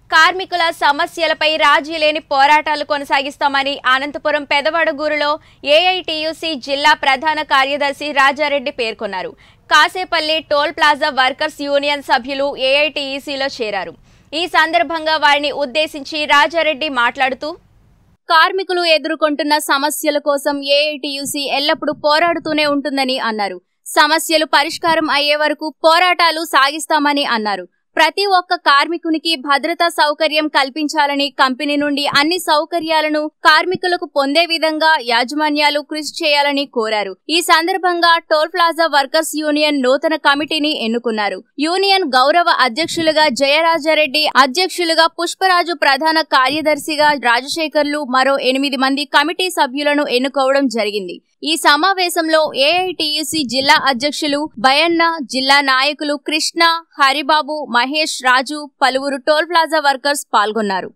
కార్మికుల సమస్యలపై రాజీ లేని పోరాటాలు కొనసాగిస్తామని అనంతపురం పెదవడగూరులో ఏఐటియుసి జిల్లా ప్రధాన కార్యదర్శి రాజారెడ్డి పేర్కొన్నారు కాసేపల్లి టోల్ ప్లాజా వర్కర్స్ యూనియన్ సభ్యులు ఏఐటిఈసిలో చేరారు ఈ సందర్భంగా వారిని ఉద్దేశించి రాజారెడ్డి మాట్లాడుతూ కార్మికులు ఎదుర్కొంటున్న సమస్యల కోసం ఏఐటియుసి ఎల్లప్పుడూ పోరాడుతూనే ఉంటుందని అన్నారు సమస్యలు పరిష్కారం అయ్యే వరకు పోరాటాలు సాగిస్తామని అన్నారు ప్రతి ఒక్క కార్మికునికి భద్రతా సౌకర్యం కల్పించాలని కంపెనీ నుండి అన్ని సౌకర్యాలను కార్మికులకు పొందే విధంగా యాజమాన్యాలు కృషి చేయాలని కోరారు ఈ సందర్భంగా టోల్ ప్లాజా వర్కర్స్ యూనియన్ నూతన కమిటీని ఎన్నుకున్నారు యూనియన్ గౌరవ అధ్యక్షులుగా జయరాజారెడ్డి అధ్యక్షులుగా పుష్పరాజు ప్రధాన కార్యదర్శిగా రాజశేఖర్లు మరో ఎనిమిది మంది కమిటీ సభ్యులను ఎన్నుకోవడం జరిగింది ఈ సమావేశంలో ఏఐటియుసి జిల్లా అధ్యక్షులు బయన్న జిల్లా నాయకులు కృష్ణ హరిబాబు మహేష్ రాజు పలువురు టోల్ ప్లాజా వర్కర్స్ పాల్గొన్నారు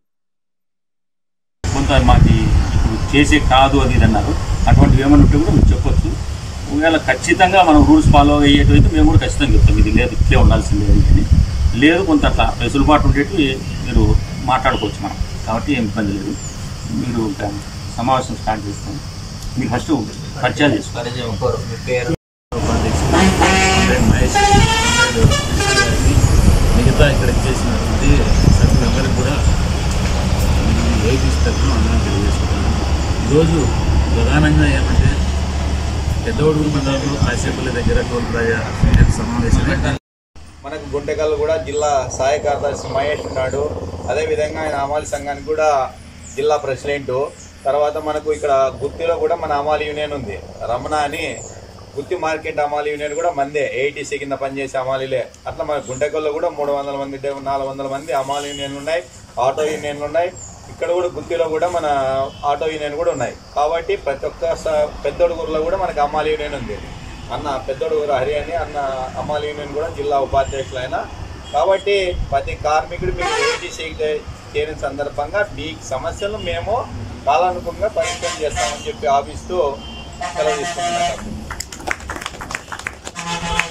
కొంత మాది ఇప్పుడు చేసే కాదు అది ఇది అన్నారు అటువంటివి ఏమైనా ఉంటే కూడా మీరు చెప్పొచ్చు ఒకవేళ ఖచ్చితంగా మనం రూల్స్ ఫాలో అయ్యేటైతే మేము కూడా ఖచ్చితంగా చెప్తాం ఇది లేదు ఇట్లే ఉండాల్సిందే అని అని. లేదు కొంత అట్లా వెసులుబాటు ఉండేటివి మీరు మాట్లాడుకోవచ్చు మనం కాబట్టి ఏం ఇబ్బంది లేదు మీరు ఇంకా సమావేశం స్టార్ట్ చేస్తాం మీరు ఫస్ట్ పరిచయాలు చేసుకోవాలి పరిచయం ఒకరు మీ పేరు హండ్రెడ్ మహేష్ హండ్రెడ్ కృష్ణ గారికి మిగతా ఇక్కడ చేసినటువంటి సభ్యులందరికీ కూడా ఏపీ తరఫున అందరం తెలియజేసుకుంటున్నాను ఈరోజు ప్రధానంగా ఏమంటే పెద్దోడు మండలంలో కాసేపల్లి దగ్గర టోల్ ప్లాజా యూనియన్ సమావేశం మనకు గుంటకల్ కూడా జిల్లా సహాయ కార్యదర్శి మహేష్ ఉన్నాడు అదేవిధంగా ఆయన అమాలి సంఘానికి కూడా జిల్లా ప్రెసిడెంట్ తర్వాత మనకు ఇక్కడ గుత్తిలో కూడా మన అమాలి యూనియన్ ఉంది రమణ అని గుత్తి మార్కెట్ అమాలి యూనియన్ కూడా మందే ఏఐటీసీ కింద పనిచేసే అమాలీలే అట్లా మన గుంటకల్లో కూడా మూడు వందల మంది డే- నాలుగు వందల మంది అమాలి యూనియన్లు ఉన్నాయి ఆటో యూనియన్లు ఉన్నాయి ఇక్కడ కూడా గుత్తిలో కూడా మన ఆటో యూనియన్ కూడా ఉన్నాయి కాబట్టి ప్రతి ఒక్క స- పెద్దొడుగురులో కూడా మనకి అమాలి యూనియన్ ఉంది అన్న పెద్దోడుగురు హరి అని అన్న అమ్మాలి యూనియన్ కూడా జిల్లా ఉపాధ్యక్షులు ఆయన కాబట్టి ప్రతి కార్మికుడు మీకు ఏటీసీ చేరిన సందర్భంగా మీ సమస్యలు మేము కాలానుగుణంగా పరిష్కారం చేస్తామని చెప్పి ఆఫీస్తో సెలవు తీసుకుంటున్నాం